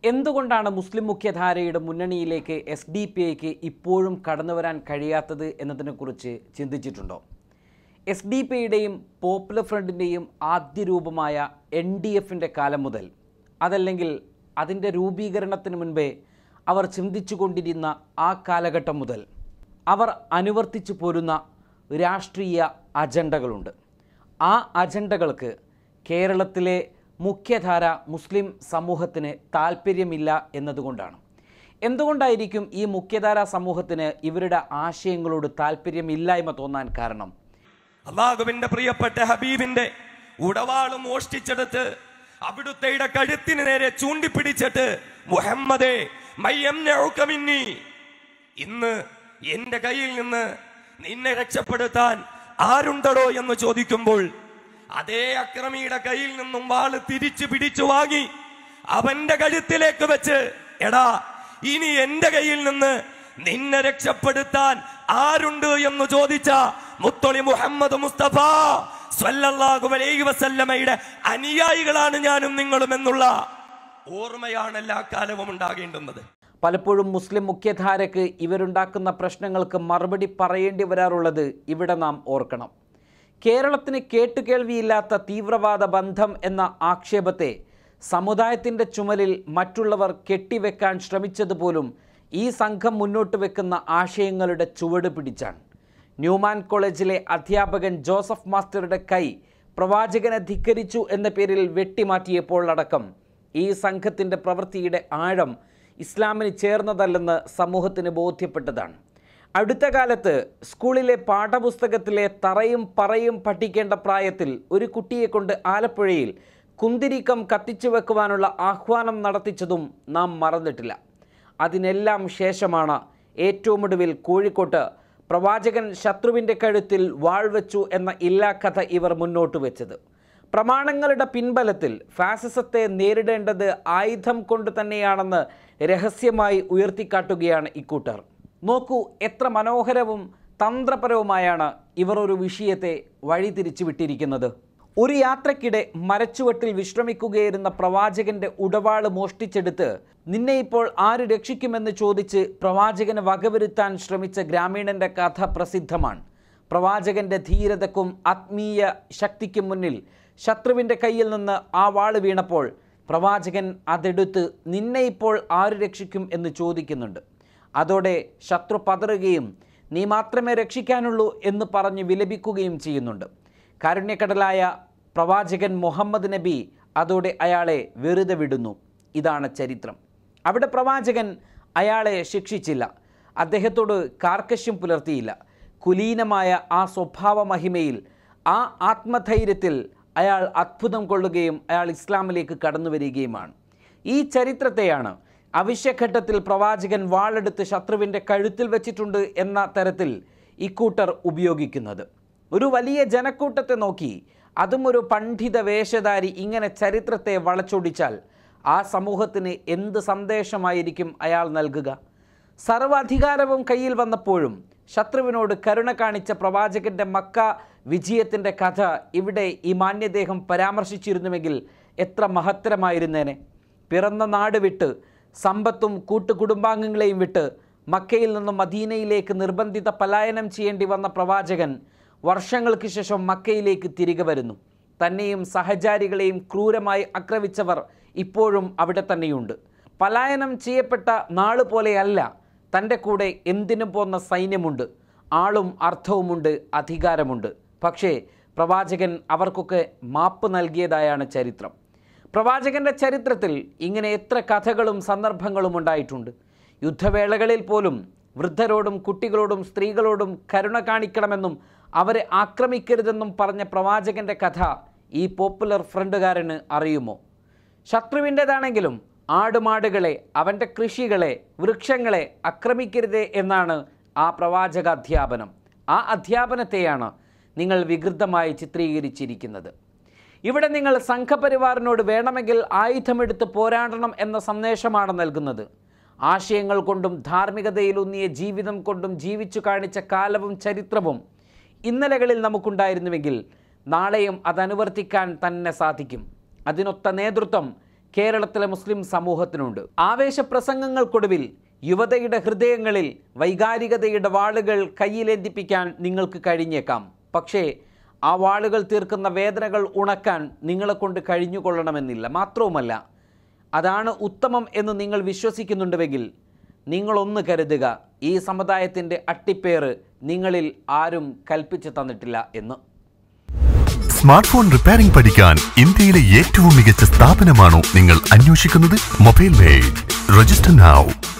എന്തുകൊണ്ടാണ് മുസ്ലിം മുഖ്യധാരയുടെ മുന്നണിയിലേക്ക് എസ് ഡി പി ഐക്ക് ഇപ്പോഴും കടന്നു വരാൻ കഴിയാത്തത് എന്നതിനെക്കുറിച്ച് ചിന്തിച്ചിട്ടുണ്ടോ എസ് ഡി പി യുടെയും പോപ്പുലർ ഫ്രണ്ടിൻ്റെയും ആദ്യ രൂപമായ എൻ ഡി എഫിൻ്റെ കാലം മുതൽ അതല്ലെങ്കിൽ അതിൻ്റെ രൂപീകരണത്തിന് മുൻപേ അവർ ചിന്തിച്ചു കൊണ്ടിരുന്ന ആ കാലഘട്ടം മുതൽ അവർ അനുവർത്തിച്ചു പോരുന്ന രാഷ്ട്രീയ അജണ്ടകളുണ്ട് ആ അജണ്ടകൾക്ക് കേരളത്തിലെ മുഖ്യധാര മുസ്ലിം സമൂഹത്തിന് താല്പര്യമില്ല എന്നതുകൊണ്ടാണ് എന്തുകൊണ്ടായിരിക്കും ഈ മുഖ്യധാര സമൂഹത്തിന് ഇവരുടെ ആശയങ്ങളോട് താല്പര്യമില്ലായ്മ തോന്നാൻ കാരണം അള്ളാഹുവിന്റെ പ്രിയപ്പെട്ട ഹബീബിന്റെ ഉടവാള് മോഷ്ടിച്ചെടുത്ത് അവിടുത്തെ കഴുത്തിന് നേരെ ചൂണ്ടിപ്പിടിച്ചിട്ട് മുഹമ്മദേ മയ്യംനഉക മിന്നി. ഇന്ന് എന്റെ കയ്യിൽ നിന്ന് നിന്നെ രക്ഷപ്പെടുത്താൻ ആരുണ്ടടോ എന്ന് ചോദിക്കുമ്പോൾ അതേ അക്രമിയുടെ കയ്യിൽ നിന്നും വാള് തിരിച്ചു പിടിച്ചു വാങ്ങി അവന്റെ കഴുത്തിലേക്ക് വെച്ച് എടാ ഇനി എന്റെ കയ്യിൽ നിന്ന് നിന്നെ രക്ഷപ്പെടുത്താൻ ആരുണ്ട് എന്ന് ചോദിച്ച മുത്തൊളി മുഹമ്മദ് മുസ്തഫ സ്വല്ലല്ലാഹു അലൈഹി വസല്ലമയുടെ അനുയായികളാണ് ഞാനും നിങ്ങളും എന്നുള്ള ഓർമ്മയാണ് എല്ലാ കാലവും ഉണ്ടാകേണ്ടുന്നത് പലപ്പോഴും മുസ്ലിം മുഖ്യധാരക്ക് ഇവരുണ്ടാക്കുന്ന പ്രശ്നങ്ങൾക്ക് മറുപടി പറയേണ്ടി വരാറുള്ളത് ഇവിടെ നാം ഓർക്കണം കേരളത്തിന് കേട്ടുകേൾവിയില്ലാത്ത തീവ്രവാദ ബന്ധം എന്ന ആക്ഷേപത്തെ സമുദായത്തിൻ്റെ ചുമലിൽ മറ്റുള്ളവർ കെട്ടിവെക്കാൻ ശ്രമിച്ചതുപോലും ഈ സംഘം മുന്നോട്ട് വെക്കുന്ന ആശയങ്ങളുടെ ചുവട് പിടിച്ചാണ് ന്യൂമാൻ കോളേജിലെ അധ്യാപകൻ ജോസഫ് മാസ്റ്ററുടെ കൈ പ്രവാചകനെ ധിക്കരിച്ചു എന്ന പേരിൽ വെട്ടിമാറ്റിയപ്പോൾ അടക്കം ഈ സംഘത്തിൻ്റെ പ്രവൃത്തിയുടെ ആഴം ഇസ്ലാമിന് ചേർന്നതല്ലെന്ന് സമൂഹത്തിന് ബോധ്യപ്പെട്ടതാണ് അടുത്ത കാലത്ത് സ്കൂളിലെ പാഠപുസ്തകത്തിലെ തറയും പറയും പഠിക്കേണ്ട പ്രായത്തിൽ ഒരു കുട്ടിയെ കൊണ്ട് ആലപ്പുഴയിൽ കുന്തിരിക്കം കത്തിച്ചു വെക്കുവാനുള്ള ആഹ്വാനം നടത്തിച്ചതും നാം മറന്നിട്ടില്ല അതിനെല്ലാം ശേഷമാണ് ഏറ്റവും ഒടുവിൽ കോഴിക്കോട്ട് പ്രവാചകൻ ശത്രുവിൻ്റെ കഴുത്തിൽ വാൾ വെച്ചു എന്ന ഇല്ലാക്കഥ ഇവർ മുന്നോട്ട് വെച്ചത് പ്രമാണങ്ങളുടെ പിൻബലത്തിൽ ഫാസിസത്തെ നേരിടേണ്ടത് ആയുധം കൊണ്ട് തന്നെയാണെന്ന് രഹസ്യമായി ഉയർത്തിക്കാട്ടുകയാണ് ഇക്കൂട്ടർ നോക്കൂ എത്ര മനോഹരവും തന്ത്രപരവുമായാണ് ഇവർ ഒരു വിഷയത്തെ വഴിതിരിച്ചു വിട്ടിരിക്കുന്നത് ഒരു യാത്രക്കിടെ മരച്ചുവട്ടിൽ വിശ്രമിക്കുകയായിരുന്ന പ്രവാചകന്റെ ഉടവാള് മോഷ്ടിച്ചെടുത്ത് നിന്നെ ഇപ്പോൾ ആര് രക്ഷിക്കുമെന്ന് ചോദിച്ച് പ്രവാചകന് വകവരുത്താൻ ശ്രമിച്ച ഗ്രാമീണന്റെ കഥ പ്രസിദ്ധമാണ് പ്രവാചകന്റെ ധീരതക്കും ആത്മീയ ശക്തിക്കും മുന്നിൽ ശത്രുവിൻ്റെ കയ്യിൽ നിന്ന് ആ വാള് വീണപ്പോൾ പ്രവാചകൻ അതെടുത്ത് നിന്നെ ഇപ്പോൾ ആര് രക്ഷിക്കും എന്ന് ചോദിക്കുന്നുണ്ട് അതോടെ ശത്രു പതറുകയും നീ മാത്രമേ രക്ഷിക്കാനുള്ളൂ എന്ന് പറഞ്ഞ് വിലപിക്കുകയും ചെയ്യുന്നുണ്ട് കാരുണ്യക്കടലായ പ്രവാചകൻ മുഹമ്മദ് നബി അതോടെ അയാളെ വെറുതെ വിടുന്നു ഇതാണ് ചരിത്രം അവിടെ പ്രവാചകൻ അയാളെ ശിക്ഷിച്ചില്ല അദ്ദേഹത്തോട് കാർക്കശ്യം പുലർത്തിയില്ല കുലീനമായ ആ സ്വഭാവ മഹിമയിൽ ആ ആത്മധൈര്യത്തിൽ അയാൾ അത്ഭുതം കൊള്ളുകയും അയാൾ ഇസ്ലാമിലേക്ക് കടന്നു വരികയുമാണ് ഈ ചരിത്രത്തെയാണ് അവശ്യഘട്ടത്തിൽ പ്രവാചകൻ വാളെടുത്ത് ശത്രുവിൻ്റെ കഴുത്തിൽ വെച്ചിട്ടുണ്ട് എന്ന തരത്തിൽ ഇക്കൂട്ടർ ഉപയോഗിക്കുന്നത് ഒരു വലിയ ജനക്കൂട്ടത്തെ നോക്കി അതും ഒരു പണ്ഡിത വേഷധാരി ഇങ്ങനെ ചരിത്രത്തെ വളച്ചൊടിച്ചാൽ ആ സമൂഹത്തിന് എന്ത് സന്ദേശമായിരിക്കും അയാൾ നൽകുക സർവാധികാരവും കയ്യിൽ വന്നപ്പോഴും ശത്രുവിനോട് കരുണ കാണിച്ച പ്രവാചകന്റെ മക്ക വിജയത്തിൻ്റെ കഥ ഇവിടെ ഈ മാന്യദേഹം പരാമർശിച്ചിരുന്നുവെങ്കിൽ എത്ര മഹത്തരമായിരുന്നേനെ പിറന്ന നാട് വിട്ട് സമ്പത്തും കൂട്ടുകുടുംബാംഗങ്ങളെയും വിട്ട് മക്കയിൽ നിന്നും മദീനയിലേക്ക് നിർബന്ധിത പലായനം ചെയ്യേണ്ടി വന്ന പ്രവാചകൻ വർഷങ്ങൾക്ക് ശേഷം മക്കയിലേക്ക് തിരികെ വരുന്നു തന്നെയും സഹചാരികളെയും ക്രൂരമായി ആക്രമിച്ചവർ ഇപ്പോഴും അവിടെ തന്നെയുണ്ട് പലായനം ചെയ്യപ്പെട്ട നാള് പോലെയല്ല തൻ്റെ കൂടെ എന്തിനും പോന്ന സൈന്യമുണ്ട് ആളും അർത്ഥവുമുണ്ട് അധികാരമുണ്ട് പക്ഷേ പ്രവാചകൻ അവർക്കൊക്കെ മാപ്പ് നൽകിയതായാണ് ചരിത്രം പ്രവാചകന്റെ ചരിത്രത്തിൽ ഇങ്ങനെ എത്ര കഥകളും സന്ദർഭങ്ങളും ഉണ്ടായിട്ടുണ്ട് യുദ്ധവേളകളിൽ പോലും വൃദ്ധരോടും കുട്ടികളോടും സ്ത്രീകളോടും കരുണ കാണിക്കണമെന്നും അവരെ ആക്രമിക്കരുതെന്നും പറഞ്ഞ പ്രവാചകന്റെ കഥ ഈ പോപ്പുലർ ഫ്രണ്ടുകാരന് അറിയുമോ ശത്രുവിൻ്റെതാണെങ്കിലും ആടുമാടുകളെ അവൻ്റെ കൃഷികളെ വൃക്ഷങ്ങളെ ആക്രമിക്കരുതേ എന്നാണ് ആ പ്രവാചക അധ്യാപനം ആ അധ്യാപനത്തെയാണ് നിങ്ങൾ വികൃതമായി ചിത്രീകരിച്ചിരിക്കുന്നത് ഇവിടെ നിങ്ങൾ സംഘപരിവാറിനോട് വേണമെങ്കിൽ ആയുധമെടുത്ത് പോരാടണം എന്ന സന്ദേശമാണ് നൽകുന്നത് ആശയങ്ങൾ കൊണ്ടും ധാർമ്മികതയിലൂന്നിയ ജീവിതം കൊണ്ടും ജീവിച്ചു കാണിച്ച കാലവും ചരിത്രവും ഇന്നലകളിൽ നമുക്കുണ്ടായിരുന്നുവെങ്കിൽ നാളെയും അതനുവർത്തിക്കാൻ തന്നെ സാധിക്കും അതിനൊത്ത നേതൃത്വം കേരളത്തിലെ മുസ്ലിം സമൂഹത്തിനുണ്ട് ആവേശപ്രസംഗങ്ങൾക്കൊടുവിൽ യുവതയുടെ ഹൃദയങ്ങളിൽ വൈകാരികതയുടെ വാളുകൾ കയ്യിലേന്തിപ്പിക്കാൻ നിങ്ങൾക്ക് കഴിഞ്ഞേക്കാം പക്ഷേ ആ വാളുകൾ തീർക്കുന്ന വേദനകൾ ഉണക്കാൻ നിങ്ങളെ കൊണ്ട് കഴിഞ്ഞുകൊള്ളണമെന്നില്ല മാത്രവുമല്ല അതാണ് ഉത്തമം എന്ന് നിങ്ങൾ വിശ്വസിക്കുന്നുണ്ടുവെങ്കിൽ നിങ്ങളൊന്ന് കരുതുക ഈ സമുദായത്തിൻ്റെ അട്ടിപ്പേറ് നിങ്ങളിൽ ആരും കൽപ്പിച്ചു തന്നിട്ടില്ല എന്ന് സ്മാർട്ട് ഫോൺ റിപ്പയറിംഗ് പഠിക്കാൻ ഇന്ത്യയിലെ ഏറ്റവും മികച്ച സ്ഥാപനമാണോ നിങ്ങൾ അന്വേഷിക്കുന്നത് മൊബൈൽ മെയ്ഡ് രജിസ്റ്റർ നൗ